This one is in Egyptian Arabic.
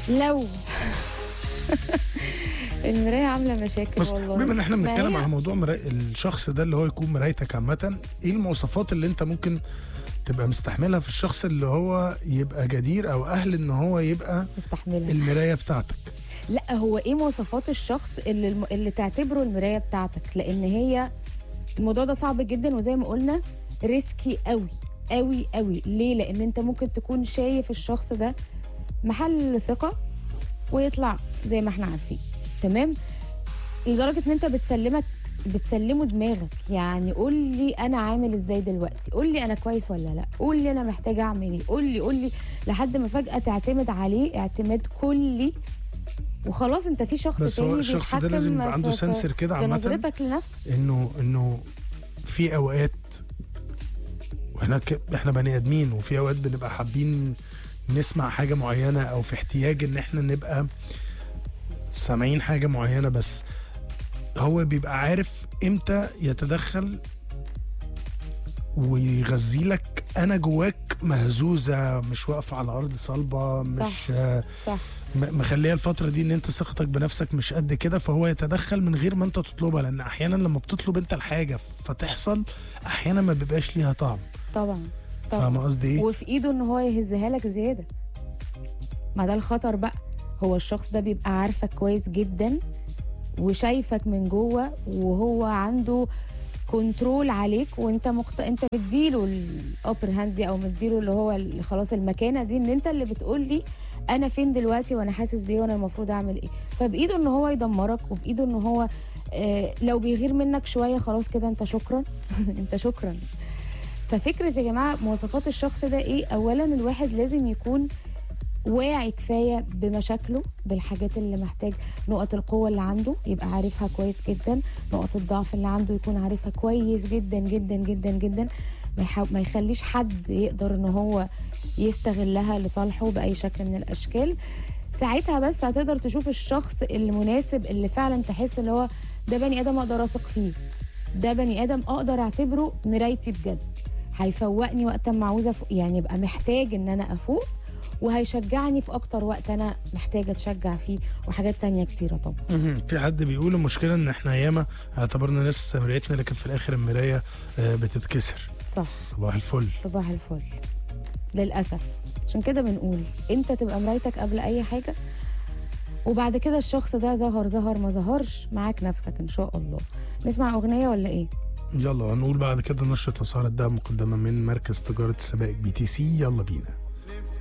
لو المرايه عامله مشاكل بس والله بما ان احنا ما بنتكلم هي- على موضوع مراي... الشخص ده اللي هو يكون مرايتك عامه ايه المواصفات اللي انت ممكن تبقى مستحملها في الشخص اللي هو يبقى جدير او اهل ان هو يبقى تستحملها المرايه بتاعتك لا هو ايه مواصفات الشخص اللي الم... اللي تعتبره المرايه بتاعتك لان هي الموضوع ده صعب جدا وزي ما قلنا ريسكي قوي قوي قوي ليه لان انت ممكن تكون شايف الشخص ده محل ثقه ويطلع زي ما احنا عارفين تمام لدرجه ان انت بتسلمك بتسلمه دماغك يعني قول لي انا عامل ازاي دلوقتي قول لي انا كويس ولا لا قول لي انا محتاجه اعمل ايه قول لي قول لي لحد ما فجاه تعتمد عليه اعتماد كلي وخلاص انت في شخص بس هو تاني الشخص ده بيتحكم لازم يبقى في- عنده في- سنسر كده في عامة. نظرتك لنفسك انه انه في اوقات واحنا ك... احنا بني ادمين وفي اوقات بنبقى حابين نسمع حاجه معينه او في احتياج ان احنا نبقى سامعين حاجه معينه بس هو بيبقى عارف امتى يتدخل ويغذي لك انا جواك مهزوزه مش واقفه على ارض صلبه مش آه، صح م- مخليه الفتره دي ان انت ثقتك بنفسك مش قد كده فهو يتدخل من غير ما انت تطلبها لان احيانا لما بتطلب انت الحاجه فتحصل احيانا ما بيبقاش ليها طعم طبعا طبعا فاهم قصدي ايه وفي ايده ان هو يهزها لك زياده ما ده الخطر بقى هو الشخص ده بيبقى عارفك كويس جدا وشايفك من جوه وهو عنده كنترول عليك وانت مخت... انت مديله الابر هاند دي او مديله اللي هو ال- خلاص المكانه دي ان انت اللي بتقول لي انا فين دلوقتي وانا حاسس بيه وانا المفروض اعمل ايه فبايده ان هو يدمرك وبايده ان هو آه لو بيغير منك شويه خلاص كده انت شكرا انت شكرا ففكرة يا جماعة مواصفات الشخص ده ايه اولا الواحد لازم يكون واعي كفاية بمشاكله بالحاجات اللي محتاج نقط القوة اللي عنده يبقى عارفها كويس جدا نقط الضعف اللي عنده يكون عارفها كويس جدا جدا جدا جدا ما, يحاو... ما يخليش حد يقدر ان هو يستغلها لصالحه بأي شكل من الأشكال ساعتها بس هتقدر تشوف الشخص المناسب اللي فعلا تحس اللي هو ده بني آدم أقدر أثق فيه ده بني ادم اقدر اعتبره مرايتي بجد هيفوقني وقت ما عاوزه أفوق يعني يبقى محتاج ان انا افوق وهيشجعني في اكتر وقت انا محتاجه اتشجع فيه وحاجات تانية كتيره طبعا مهم. في حد بيقول المشكله ان احنا ياما اعتبرنا ناس مرايتنا لكن في الاخر المرايه آه، بتتكسر صح صباح الفل صباح الفل للاسف عشان كده بنقول انت تبقى مرايتك قبل اي حاجه وبعد كده الشخص ده ظهر ظهر ما ظهرش معاك نفسك ان شاء الله نسمع اغنيه ولا ايه يلا هنقول بعد كده نشرة اسعار الدعم مقدمه من مركز تجاره السبائك بي تي سي يلا بينا